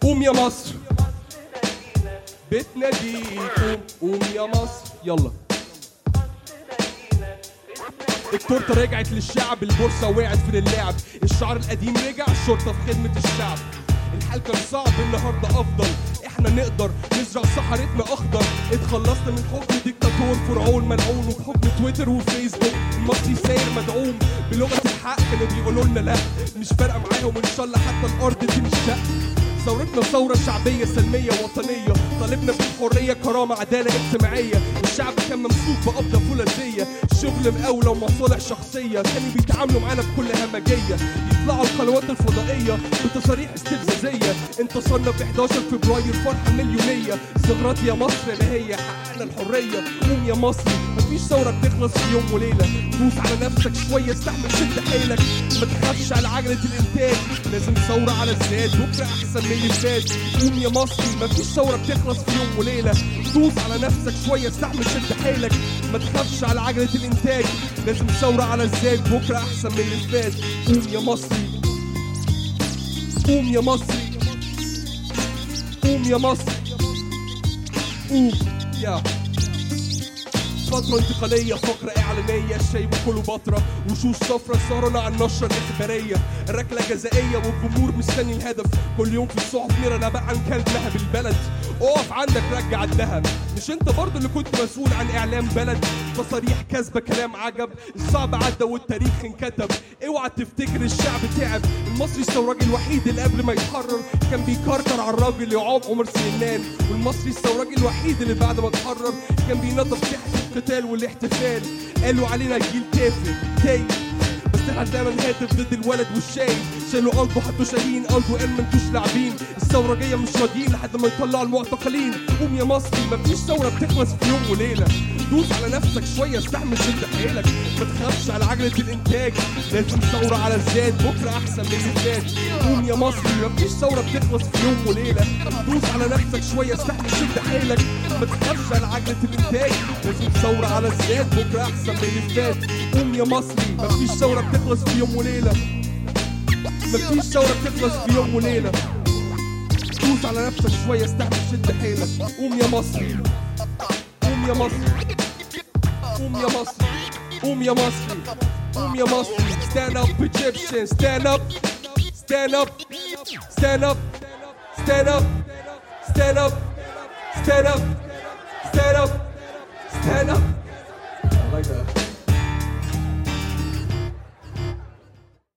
قوم يا مصر بتناديكم قوم يا مصر يلا التورته رجعت للشعب البورصه وقعت في اللعب الشعر القديم رجع الشرطه في خدمه الشعب الحال كان صعب النهارده افضل احنا نقدر نزرع صحراءنا اخضر اتخلصنا من حكم ديكتاتور فرعون ملعون وبحكم تويتر وفيسبوك المصري ساير مدعوم بلغه الحق كانوا بيقولوا لنا لا مش فارقه معاهم ان شاء الله حتى الارض تنشق ثورتنا ثورة شعبية سلمية وطنية طالبنا بالحرية كرامة عدالة اجتماعية الشعب كان ممسوك بقبضة فولاذية شغل مقاولة ومصالح شخصية كانوا بيتعاملوا معانا بكل همجية يطلعوا القنوات الفضائية بتصاريح استفزازية انتصرنا في 11 فبراير فرحة مليونية زغرات يا مصر اللي هي حققنا الحرية قوم يا مصر مفيش ثورة بتخلص في يوم وليلة دوس على نفسك شوية استحمل شد حيلك ما تخافش على عجلة الإنتاج لازم ثورة على الذات بكرة أحسن من اللي فات قوم يا مصري مفيش ثورة بتخلص في يوم وليلة دوس على نفسك شوية استحمل شد حيلك ما تخافش على عجلة الإنتاج لازم ثورة على الذات بكرة أحسن من اللي فات قوم يا مصري قوم يا مصري قوم يا مصري قوم يا فترة انتقالية فقرة إعلانية الشاي كله بطرة وشوش صفرة سهرنا على النشرة الإخبارية ركلة جزائية والجمهور مستني الهدف كل يوم في الصحف نرى نبأ عن كلب لهب البلد اقف عندك رجع الذهب مش انت برضه اللي كنت مسؤول عن اعلام بلد تصاريح كذبة كلام عجب الصعب عدى والتاريخ انكتب اوعى تفتكر الشعب تعب المصري الثوراجي الوحيد اللي قبل ما يتحرر كان بيكركر على الراجل يعاب عمر سليمان والمصري الثوراجي الوحيد اللي بعد ما اتحرر كان بينظف ساحة القتال والاحتفال قالوا علينا جيل تافه تايه بس احنا دايما هاتف ضد الولد والشاي شالوا قلبه حطوا شاهين قلبه قال ما انتوش لاعبين الثورة جاية مش راضيين لحد ما يطلعوا المعتقلين قوم يا مصري مفيش ثورة بتخلص في يوم وليلة دوس على نفسك شوية استحمل شد حيلك ما تخافش على عجلة الإنتاج لازم ثورة على الذات بكرة أحسن من اللي فات قوم يا مصري مفيش ثورة بتخلص في يوم وليلة دوس على نفسك شوية استحمل شد حيلك ما تخافش على عجلة الإنتاج لازم ثورة على الذات بكرة أحسن من اللي فات قوم يا مصري مفيش ثورة بتخلص في يوم وليلة مفيش ثورة بتخلص في يوم وليلة دوس على نفسك شوية استحمل شد حيلك قوم يا مصري قوم يا مصري قوم يا مصري قوم يا مصري قوم يا مصري stand up Egyptian stand up stand up stand up stand up stand up stand up stand up stand up I like that.